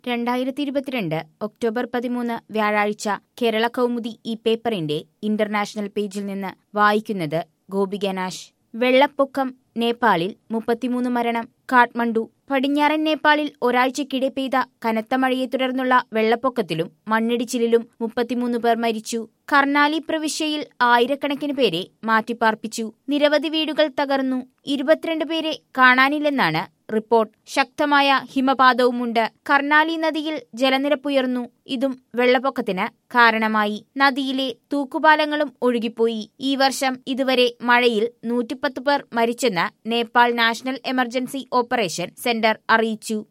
രണ്ടായിരത്തി ഇരുപത്തിരണ്ട് ഒക്ടോബർ പതിമൂന്ന് വ്യാഴാഴ്ച കേരള കൗമുദി ഈ പേപ്പറിന്റെ ഇന്റർനാഷണൽ പേജിൽ നിന്ന് വായിക്കുന്നത് ഗോപിക നാശ് വെള്ളപ്പൊക്കം നേപ്പാളിൽ മുപ്പത്തിമൂന്ന് മരണം കാഠ്മണ്ഡു പടിഞ്ഞാറൻ നേപ്പാളിൽ ഒരാഴ്ചക്കിടെ പെയ്ത കനത്ത മഴയെ തുടർന്നുള്ള വെള്ളപ്പൊക്കത്തിലും മണ്ണിടിച്ചിലിലും മുപ്പത്തിമൂന്ന് പേർ മരിച്ചു കർണാലി പ്രവിശ്യയിൽ ആയിരക്കണക്കിന് പേരെ മാറ്റിപ്പാർപ്പിച്ചു നിരവധി വീടുകൾ തകർന്നു ഇരുപത്തിരണ്ട് പേരെ കാണാനില്ലെന്നാണ് റിപ്പോർട്ട് ശക്തമായ ഹിമപാതവുമുണ്ട് കർണാലി നദിയിൽ ജലനിരപ്പുയർന്നു ഇതും വെള്ളപ്പൊക്കത്തിന് കാരണമായി നദിയിലെ തൂക്കുപാലങ്ങളും ഒഴുകിപ്പോയി ഈ വർഷം ഇതുവരെ മഴയിൽ നൂറ്റിപ്പത്ത് പേർ മരിച്ചെന്ന് Nepal national emergency operation centre അറിയിച്ചു